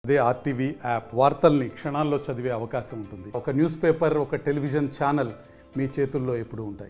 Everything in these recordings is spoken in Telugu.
అదే ఆర్టీవీ యాప్ వార్తల్ని క్షణాల్లో చదివే అవకాశం ఉంటుంది ఒక న్యూస్ పేపర్ ఒక టెలివిజన్ ఛానల్ మీ చేతుల్లో ఎప్పుడూ ఉంటాయి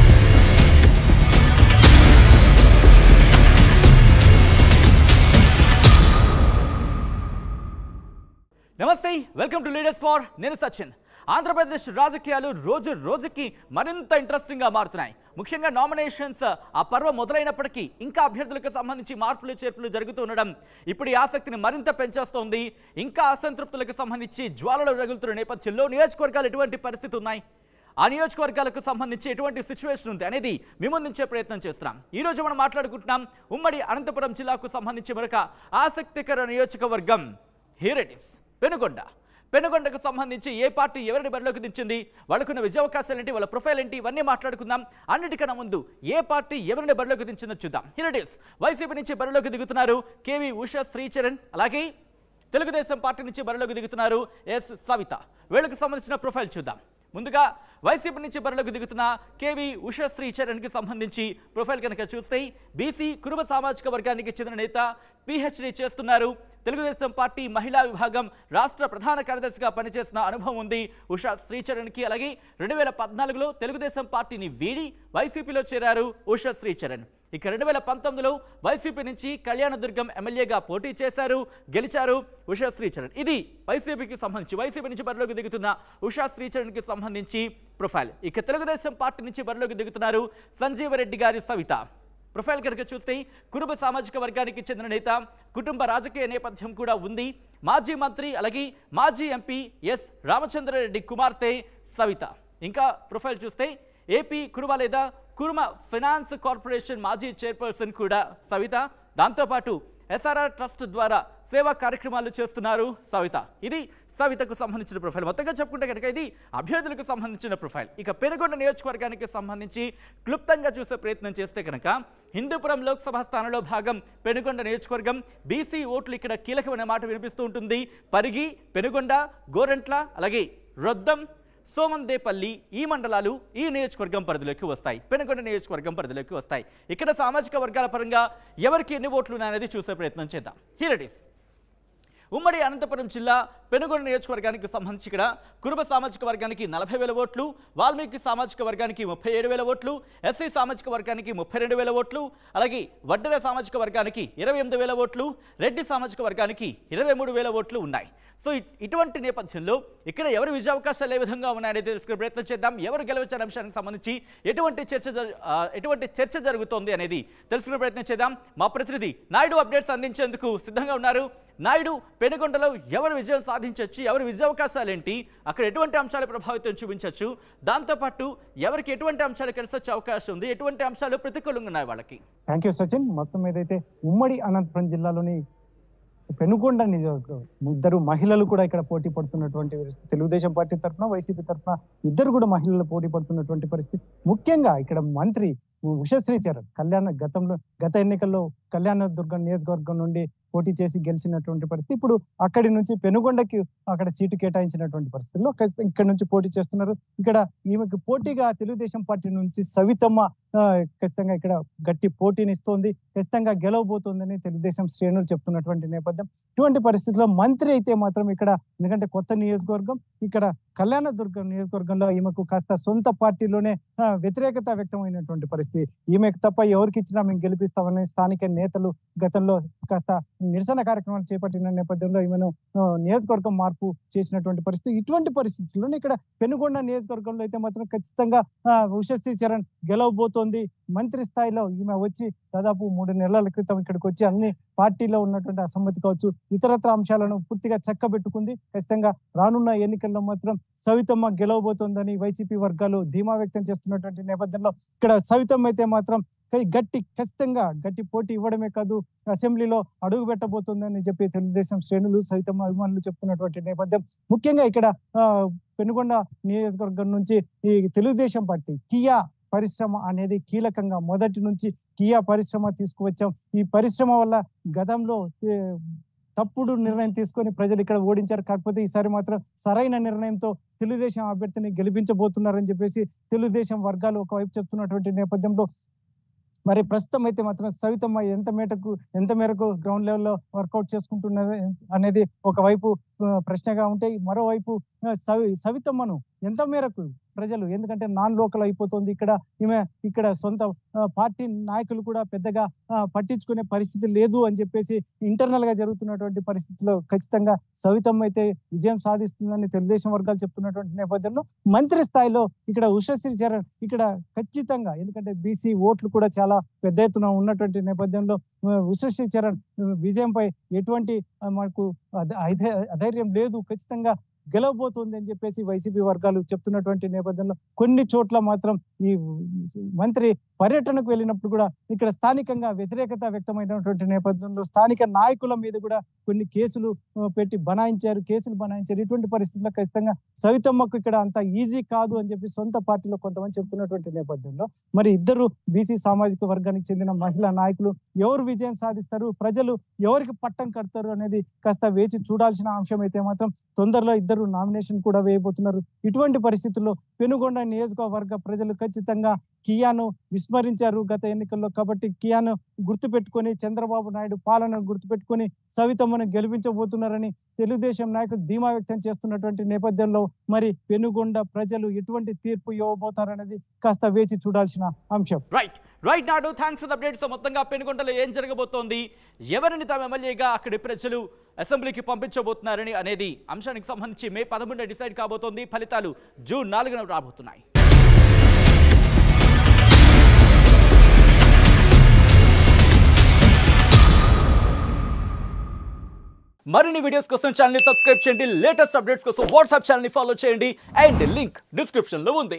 నమస్తే వెల్కమ్ టు లీడర్స్ ఫార్ నేను సచిన్ ఆంధ్రప్రదేశ్ రాజకీయాలు రోజు రోజుకి మరింత ఇంట్రెస్టింగ్గా మారుతున్నాయి ముఖ్యంగా నామినేషన్స్ ఆ పర్వ మొదలైనప్పటికీ ఇంకా అభ్యర్థులకు సంబంధించి మార్పులు చేర్పులు జరుగుతూ ఉండడం ఇప్పుడు ఈ ఆసక్తిని మరింత పెంచేస్తోంది ఇంకా అసంతృప్తులకు సంబంధించి జ్వాలలు రగులుతున్న నేపథ్యంలో నియోజకవర్గాలు ఎటువంటి పరిస్థితి ఉన్నాయి ఆ నియోజకవర్గాలకు సంబంధించి ఎటువంటి సిచ్యువేషన్ ఉంది అనేది మీ ముందుంచే ప్రయత్నం చేస్తున్నాం ఈ రోజు మనం మాట్లాడుకుంటున్నాం ఉమ్మడి అనంతపురం జిల్లాకు సంబంధించి మరొక ఆసక్తికర నియోజకవర్గం హియర్ ఇట్ ఇస్ పెనుగొండ పెనుగొండకు సంబంధించి ఏ పార్టీ ఎవరిని బరిలోకి దించింది వాళ్ళకున్న విజయావకాశాలు ఏంటి వాళ్ళ ప్రొఫైల్ ఏంటి ఇవన్నీ మాట్లాడుకుందాం అన్నిటికన్నా ముందు ఏ పార్టీ ఎవరిని బరిలోకి దించిందో చూద్దాం హియర్ ఇట్ ఇస్ వైసీపీ నుంచి బరిలోకి దిగుతున్నారు కేవీ ఉషా శ్రీచరణ్ అలాగే తెలుగుదేశం పార్టీ నుంచి బరిలోకి దిగుతున్నారు ఎస్ సవిత వీళ్ళకి సంబంధించిన ప్రొఫైల్ చూద్దాం ముందుగా వైసీపీ నుంచి బరిలోకి దిగుతున్న కేవి ఉషశ్రీ చరణ్కి సంబంధించి ప్రొఫైల్ కనుక చూస్తే బీసీ కురుబ సామాజిక వర్గానికి చెందిన నేత పిహెచ్డి చేస్తున్నారు తెలుగుదేశం పార్టీ మహిళా విభాగం రాష్ట్ర ప్రధాన కార్యదర్శిగా పనిచేసిన అనుభవం ఉంది ఉషా శ్రీచరణ్కి అలాగే రెండు వేల పద్నాలుగులో తెలుగుదేశం పార్టీని వీడి వైసీపీలో చేరారు ఉషా శ్రీచరణ్ ఇక రెండు వేల పంతొమ్మిదిలో వైసీపీ నుంచి కళ్యాణదుర్గం ఎమ్మెల్యేగా పోటీ చేశారు గెలిచారు ఉషా శ్రీచరణ్ ఇది వైసీపీకి సంబంధించి వైసీపీ నుంచి బరిలోకి దిగుతున్న ఉషా శ్రీచరణ్కి సంబంధించి ప్రొఫైల్ ఇక తెలుగుదేశం పార్టీ నుంచి బరిలోకి దిగుతున్నారు సంజీవరెడ్డి గారి సవిత ప్రొఫైల్ కనుక చూస్తే కుటుంబ సామాజిక వర్గానికి చెందిన నేత కుటుంబ రాజకీయ నేపథ్యం కూడా ఉంది మాజీ మంత్రి అలాగే మాజీ ఎంపీ ఎస్ రామచంద్రారెడ్డి కుమార్తె సవిత ఇంకా ప్రొఫైల్ చూస్తే ఏపీ కురుమ లేదా కురుమ ఫైనాన్స్ కార్పొరేషన్ మాజీ చైర్పర్సన్ కూడా సవిత దాంతోపాటు ఎస్ఆర్ఆర్ ట్రస్ట్ ద్వారా సేవా కార్యక్రమాలు చేస్తున్నారు సవిత ఇది సవితకు సంబంధించిన ప్రొఫైల్ మొత్తంగా చెప్పుకుంటే కనుక ఇది అభ్యర్థులకు సంబంధించిన ప్రొఫైల్ ఇక పెనుగొండ నియోజకవర్గానికి సంబంధించి క్లుప్తంగా చూసే ప్రయత్నం చేస్తే కనుక హిందూపురం లోక్సభ స్థానంలో భాగం పెనుగొండ నియోజకవర్గం బీసీ ఓట్లు ఇక్కడ కీలకమైన మాట వినిపిస్తూ ఉంటుంది పరిగి పెనుగొండ గోరంట్ల అలాగే రొద్దం సోమందేపల్లి ఈ మండలాలు ఈ నియోజకవర్గం పరిధిలోకి వస్తాయి పెనుగొండ నియోజకవర్గం పరిధిలోకి వస్తాయి ఇక్కడ సామాజిక వర్గాల పరంగా ఎవరికి ఎన్ని ఓట్లు ఉన్నాయనేది చూసే ప్రయత్నం చేద్దాం హియర్ ఇట్ ఈస్ ఉమ్మడి అనంతపురం జిల్లా పెనుగొండ నియోజకవర్గానికి సంబంధించి ఇక్కడ కురుబ సామాజిక వర్గానికి నలభై వేల ఓట్లు వాల్మీకి సామాజిక వర్గానికి ముప్పై ఏడు వేల ఓట్లు ఎస్సీ సామాజిక వర్గానికి ముప్పై రెండు వేల ఓట్లు అలాగే వడ్డెర సామాజిక వర్గానికి ఇరవై ఎనిమిది వేల ఓట్లు రెడ్డి సామాజిక వర్గానికి ఇరవై మూడు వేల ఓట్లు ఉన్నాయి సో ఇ- ఇటువంటి నేపథ్యంలో ఇక్కడ ఎవరి విజయావకాశాలు ఏ విధంగా ఉన్నాయనేది తెలుసుకునే ప్రయత్నం చేద్దాం ఎవరు గెలవచ్చనే అంశానికి సంబంధించి ఎటువంటి చర్చ జరు- ఆ, ఎటువంటి చర్చ జరుగుతోంది అనేది తెలుసుకునే ప్రయత్నం చేద్దాం మా ప్రతినిధి నాయుడు అప్డేట్స్ అందించేందుకు సిద్ధంగా ఉన్నారు నాయుడు పెనుగొండలో ఎవరు విజయం సాధించవచ్చు ఎవరి విజయావకాశాలు ఏంటి అక్కడ ఎటువంటి అంశాలు ప్రభావితం చూపించవచ్చు దాంతోపాటు ఎవరికి ఎటువంటి అంశాలు కలిసి వచ్చే అవకాశం ఉంది ఎటువంటి అంశాలు ప్రతికూలంగా ఉన్నాయి వాళ్ళకి థ్యాంక్ యూ సచిన్ మొత్తం ఏదైతే ఉమ్మడి అనంతపురం జిల్లాలోని పెనుకొండ నియోజకవర్గం ఇద్దరు మహిళలు కూడా ఇక్కడ పోటీ పడుతున్నటువంటి పరిస్థితి తెలుగుదేశం పార్టీ తరఫున వైసీపీ తరఫున ఇద్దరు కూడా మహిళలు పోటీ పడుతున్నటువంటి పరిస్థితి ముఖ్యంగా ఇక్కడ మంత్రి ఉషశ్రీ చరణ్ కళ్యాణ గతంలో గత ఎన్నికల్లో కళ్యాణ దుర్గం నియోజకవర్గం నుండి పోటీ చేసి గెలిచినటువంటి పరిస్థితి ఇప్పుడు అక్కడి నుంచి పెనుగొండకి అక్కడ సీటు కేటాయించినటువంటి పరిస్థితుల్లో ఖచ్చితంగా ఇక్కడ నుంచి పోటీ చేస్తున్నారు ఇక్కడ ఈమెకు పోటీగా తెలుగుదేశం పార్టీ నుంచి సవితమ్మ ఆ, ఖచ్చితంగా ఇక్కడ గట్టి పోటీని ఇస్తోంది ఖచ్చితంగా గెలవబోతోందని తెలుగుదేశం శ్రేణులు చెప్తున్నటువంటి నేపథ్యం ఇటువంటి పరిస్థితుల్లో మంత్రి అయితే మాత్రం ఇక్కడ ఎందుకంటే కొత్త నియోజకవర్గం ఇక్కడ కళ్యాణదుర్గం నియోజకవర్గంలో ఈమెకు కాస్త సొంత పార్టీలోనే ఆ, వ్యతిరేకత వ్యక్తమైనటువంటి పరిస్థితి ఈమెకు తప్ప ఎవరికి ఇచ్చినా మేము గెలిపిస్తామని స్థానిక నేతలు గతంలో కాస్త నిరసన కార్యక్రమాలు చేపట్టిన నేపథ్యంలో ఈమెను ఆ, నియోజకవర్గం మార్పు చేసినటువంటి పరిస్థితి ఇటువంటి పరిస్థితుల్లోనే ఇక్కడ పెనుగొండ నియోజకవర్గంలో అయితే మాత్రం ఖచ్చితంగా ఆ, ఉషశ్రీ చరణ్ గెలవబోతోంది మంత్రి స్థాయిలో ఈమె వచ్చి దాదాపు మూడు నెలల క్రితం ఇక్కడికి వచ్చి అన్ని పార్టీలో ఉన్నటువంటి అసమ్మతి కావచ్చు ఇతరత్ర అంశాలను పూర్తిగా చక్కబెట్టుకుంది ఖచ్చితంగా రానున్న ఎన్నికల్లో మాత్రం సవితమ్మ గెలవబోతోందని వైసీపీ వర్గాలు ధీమా వ్యక్తం చేస్తున్నటువంటి నేపథ్యంలో ఇక్కడ సవితమ్మ అయితే మాత్రం కై- గట్టి ఖచ్చితంగా గట్టి పోటీ ఇవ్వడమే కాదు అసెంబ్లీలో అడుగు పెట్టబోతుందని చెప్పి తెలుగుదేశం శ్రేణులు సైతం అభిమానులు చెప్తున్నటువంటి నేపథ్యం ముఖ్యంగా ఇక్కడ ఆ, పెనుగొండ నియోజకవర్గం నుంచి ఈ తెలుగుదేశం పార్టీ కియా పరిశ్రమ అనేది కీలకంగా మొదటి నుంచి కియా పరిశ్రమ తీసుకువచ్చాం ఈ పరిశ్రమ వల్ల గతంలో ఏ, తప్పుడు నిర్ణయం తీసుకొని ప్రజలు ఇక్కడ ఓడించారు కాకపోతే ఈసారి మాత్రం సరైన నిర్ణయంతో తెలుగుదేశం అభ్యర్థిని గెలిపించబోతున్నారని చెప్పేసి తెలుగుదేశం వర్గాలు ఒకవైపు చెప్తున్నటువంటి నేపథ్యంలో మరి ప్రస్తుతం అయితే మాత్రం సవితమ్మ ఎంత మేరకు ఎంత మేరకు గ్రౌండ్ లెవెల్లో వర్కౌట్ చేసుకుంటున్నది అనేది ఒకవైపు ఆ, ప్రశ్నగా ఉంటే మరోవైపు ఆ, సవి సవితమ్మను ఎంత మేరకు ప్రజలు ఎందుకంటే నాన్ లోకల్ అయిపోతుంది ఇక్కడ ఈమె ఇక్కడ సొంత ఆ, పార్టీ నాయకులు కూడా పెద్దగా ఆ, పట్టించుకునే పరిస్థితి లేదు అని చెప్పేసి ఇంటర్నల్ గా జరుగుతున్నటువంటి పరిస్థితుల్లో ఖచ్చితంగా సవితమ్మ అయితే విజయం సాధిస్తుందని తెలుగుదేశం వర్గాలు చెప్తున్నటువంటి నేపథ్యంలో మంత్రి స్థాయిలో ఇక్కడ ఉషశ్రీ చరణ్ ఇక్కడ ఖచ్చితంగా ఎందుకంటే బీసీ ఓట్లు కూడా చాలా పెద్ద ఎత్తున ఉన్నటువంటి నేపథ్యంలో ఆ, ఉషశ్రీ చరణ్ ఆ, విజయంపై ఎటువంటి ఆ, మనకు అధ- అధై- అధైర్యం లేదు ఖచ్చితంగా గెలవబోతోంది అని చెప్పేసి వైసీపీ వర్గాలు చెప్తున్నటువంటి నేపథ్యంలో కొన్ని చోట్ల మాత్రం ఈ మంత్రి పర్యటనకు వెళ్ళినప్పుడు కూడా ఇక్కడ స్థానికంగా వ్యతిరేకత వ్యక్తమైనటువంటి నేపథ్యంలో స్థానిక నాయకుల మీద కూడా కొన్ని కేసులు ఆ, పెట్టి బనాయించారు కేసులు బనాయించారు ఇటువంటి పరిస్థితుల్లో ఖచ్చితంగా సవితమ్మకు ఇక్కడ అంత ఈజీ కాదు అని చెప్పి సొంత పార్టీలో కొంతమంది చెప్తున్నటువంటి నేపథ్యంలో మరి ఇద్దరు బీసీ సామాజిక వర్గానికి చెందిన మహిళా నాయకులు ఎవరు విజయం సాధిస్తారు ప్రజలు ఎవరికి పట్టం కడతారు అనేది కాస్త వేచి చూడాల్సిన అంశం అయితే మాత్రం తొందరలో ఇద్దరు నామినేషన్ కూడా వేయబోతున్నారు ఇటువంటి పరిస్థితుల్లో పెనుగొండ నియోజకవర్గ ప్రజలు ఖచ్చితంగా కియాను విస్మరించారు గత ఎన్నికల్లో కాబట్టి కియాను గుర్తుపెట్టుకొని చంద్రబాబు నాయుడు పాలనను గుర్తుపెట్టుకొని సవితమ్మను గెలిపించబోతున్నారని తెలుగుదేశం నాయకులు ధీమా వ్యక్తం చేస్తున్నటువంటి నేపథ్యంలో మరి పెనుగొండ ప్రజలు ఎటువంటి తీర్పు ఇవ్వబోతారనేది కాస్త వేచి చూడాల్సిన అంశం రైట్ రైట్ నాడు థ్యాంక్స్ ఫర్ అప్డేట్స్ మొత్తంగా పెనుగొండలో ఏం జరగబోతోంది ఎవరిని తమ ఎమ్మెల్యేగా అక్కడి ప్రజలు అసెంబ్లీకి పంపించబోతున్నారని అనేది అంశానికి సంబంధించి మే పదమూడున డిసైడ్ కాబోతోంది ఫలితాలు జూన్ నాలుగున రాబోతున్నాయి మరిన్ని వీడియోస్ కోసం ఛానల్ సబ్స్క్రైబ్ చేయండి లేటెస్ట్ అప్డేట్స్ కోసం వాట్సాప్ ఛానల్ ఫాలో చేయండి అండ్ లింక్ డిస్క్రిప్షన్ లో ఉంది